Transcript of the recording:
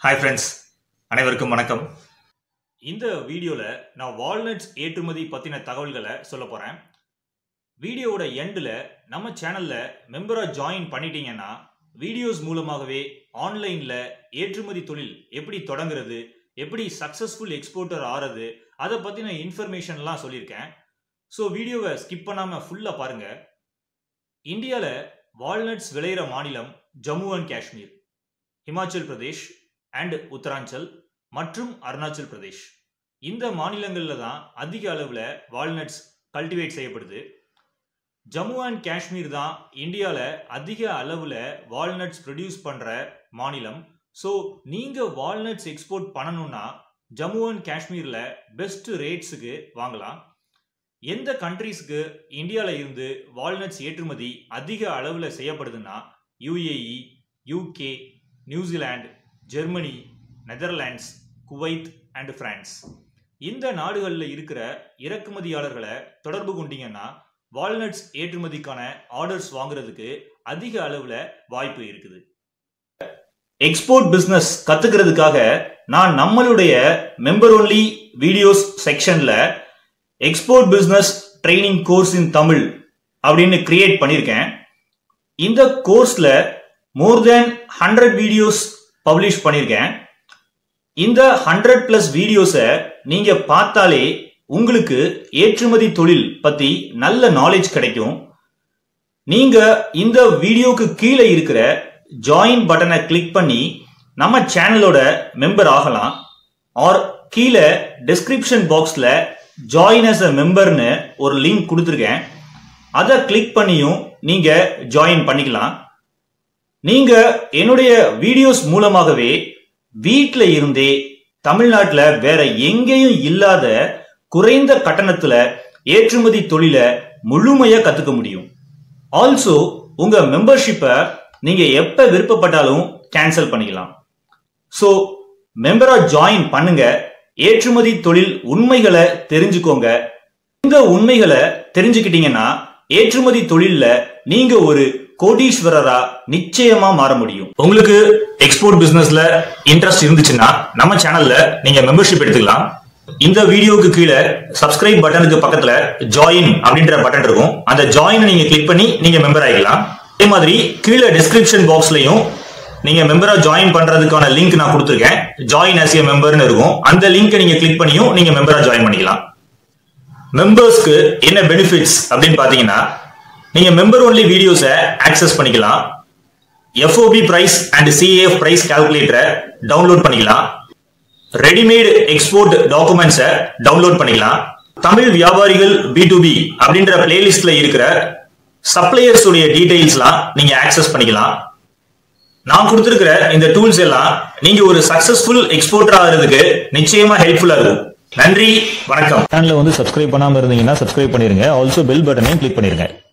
hi friends அனைவருக்கும் வணக்கம் இந்த வீடியோவில் நான் வால்நட்ஸ் ஏற்றுமதி பற்றின தகவல்களை சொல்ல போகிறேன் வீடியோவோட எண்டில் நம்ம சேனலில் மெம்பராக ஜாயின் பண்ணிட்டீங்கன்னா வீடியோஸ் மூலமாகவே ஆன்லைனில் ஏற்றுமதி தொழில் எப்படி தொடங்குறது எப்படி சக்ஸஸ்ஃபுல் எக்ஸ்போர்ட்டர் ஆறது அதை பற்றின இன்ஃபர்மேஷன்லாம் சொல்லியிருக்கேன் ஸோ வீடியோவை ஸ்கிப் பண்ணாமல் ஃபுல்லாக பாருங்கள் இந்தியாவில் வால்நட்ஸ் விளையிற மாநிலம் ஜம்மு அண்ட் காஷ்மீர் ஹிமாச்சல் பிரதேஷ் அண்ட் உத்தராஞ்சல் மற்றும் அருணாச்சல் பிரதேஷ் இந்த மாநிலங்களில் தான் அதிக அளவில் வால்நட்ஸ் கல்டிவேட் செய்யப்படுது ஜம்மு அண்ட் காஷ்மீர் தான் இந்தியாவில் அதிக அளவில் வால்நட்ஸ் ப்ரொடியூஸ் பண்ணுற மாநிலம் ஸோ நீங்கள் வால்நட்ஸ் எக்ஸ்போர்ட் பண்ணணும்னா ஜம்மு அண்ட் காஷ்மீரில் பெஸ்ட் ரேட்ஸுக்கு வாங்கலாம் எந்த கண்ட்ரீஸ்க்கு இந்தியாவில் இருந்து வால்நட்ஸ் ஏற்றுமதி அதிக அளவில் செய்யப்படுதுன்னா UAE UK New Zealand Germany Netherlands Kuwait and France இந்த நாடுகளில் இருக்கிற இறக்குமதியாளர்களை தொடர்பு கொண்டீங்கன்னா வால்நட்ஸ் ஏற்றுமதிக்கான ஆர்டர்ஸ் வாங்குறதுக்கு அதிக அளவில் வாய்ப்பு இருக்குது எக்ஸ்போர்ட் பிஸ்னஸ் கத்துக்கிறதுக்காக நான் நம்மளுடைய மெம்பர் ஒன்லி வீடியோஸ் செக்ஷன்ல export business training course in Tamil அப்படின்னு கிரியேட் பண்ணியிருக்கேன் இந்த கோர்ஸ்ல more than hundred videos publish பண்ணியிருக்கேன் இந்த ஹண்ட்ரட் பிளஸ் வீடியோஸை நீங்க பார்த்தாலே உங்களுக்கு ஏற்றுமதி தொழில் பத்தி நல்ல நாலேஜ் கிடைக்கும் நீங்க இந்த வீடியோக்கு கீழே இருக்கிற ஜாயின் பட்டனை கிளிக் பண்ணி நம்ம சேனலோட மெம்பர் ஆகலாம் ஆர் கீழே டிஸ்கிரிப்ஷன் பாக்ஸ்ல ஜாயின் அஸ் அ மெம்பர்னு ஒரு லிங்க் கொடுத்துருக்கேன் அதை கிளிக் பண்ணியும் நீங்க ஜாயின் பண்ணிக்கலாம் நீங்க என்னுடைய வீடியோஸ் மூலமாகவே வீட்டில் இருந்தே தமிழ்நாட்டில் வேற எங்கேயும் இல்லாத குறைந்த கட்டணத்துல ஏற்றுமதி தொழிலை முழுமையா கத்துக்க முடியும் ஆல்சோ உங்க மெம்பர்ஷிப்பை நீங்க எப்ப விருப்பப்பட்டாலும் கேன்சல் பண்ணிக்கலாம் ஸோ மெம்பரா ஜாயின் பண்ணுங்க ஏற்றுமதி தொழில் உண்மைகளை தெரிஞ்சுக்கோங்க இந்த உண்மைகளை தெரிஞ்சுக்கிட்டீங்கன்னா ஏற்றுமதி தொழில்ல நீங்க ஒரு கோடீஸ்வரரா நிச்சயமா மாற முடியும் உங்களுக்கு எக்ஸ்போர்ட் பிசினஸ்ல இன்ட்ரெஸ்ட் இருந்துச்சுன்னா நம்ம சேனல்ல நீங்க மெம்பர்ஷிப் எடுத்துக்கலாம் இந்த வீடியோக்கு கீழே சப்ஸ்கிரைப் பட்டனுக்கு பக்கத்துல ஜாயின் அப்படின்ற பட்டன் இருக்கும் அந்த ஜாயின் நீங்க கிளிக் பண்ணி நீங்க மெம்பர் ஆகிக்கலாம் அதே மாதிரி கீழே டிஸ்கிரிப்ஷன் பாக்ஸ்லயும் நீங்க மெம்பரா ஜாயின் பண்றதுக்கான லிங்க் நான் கொடுத்துருக்கேன் ஜாயின் ஆஸ் ஏ மெம்பர்னு இருக்கும் அந்த லிங்க் நீங்க கிளிக் பண்ணியும் நீங்க மெம்பரா ஜாயின் பண்ணிக்கலாம் மெம்பர்ஸ்க்கு என்ன பெனிஃபிட்ஸ் அப்படின்னு பாத்தீங்கன்னா நீங்க மெம்பர் ஒன்லி வீடியோஸை ஆக்சஸ் பண்ணிக்கலாம் FOB price and CIF price கால்குலேட்டரை டவுன்லோட் பண்ணிக்கலாம் ரெடிமேட் எக்ஸ்போர்ட் டாக்குமெண்ட்ஸை டவுன்லோட் பண்ணிக்கலாம் தமிழ் வியாபாரிகள் பி டு பி அப்படின்ற பிளேலிஸ்ட்ல இருக்கிற சப்ளையர்ஸ் உடைய டீடைல்ஸ்லாம் நீங்க ஆக்சஸ் பண்ணிக்கலாம் நான் கொடுத்துருக்கிற இந்த டூல்ஸ் எல்லாம் நீங்க ஒரு சக்சஸ்ஃபுல் எக்ஸ்போர்ட்டர் ஆகிறதுக்கு நிச்சயமா ஹெல்ப்ஃபுல்லா இருக்கும் நன்றி வணக்கம் சேனலை வந்து சப்ஸ்கிரைப் பண்ணாம இருந்தீங்கன்னா சப்ஸ்கிரைப் பண்ணிருங்க ஆல்சோ பெல் பட்டனையும் கிளிக் பண்ணிருங்க